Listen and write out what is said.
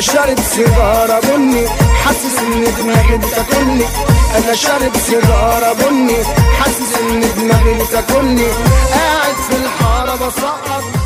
شارب سيجارة بني حاسس ان دماغي بتاكلني انا شارب سيجارة بني حاسس ان دماغي بتاكلني قاعد في الحارة بسقط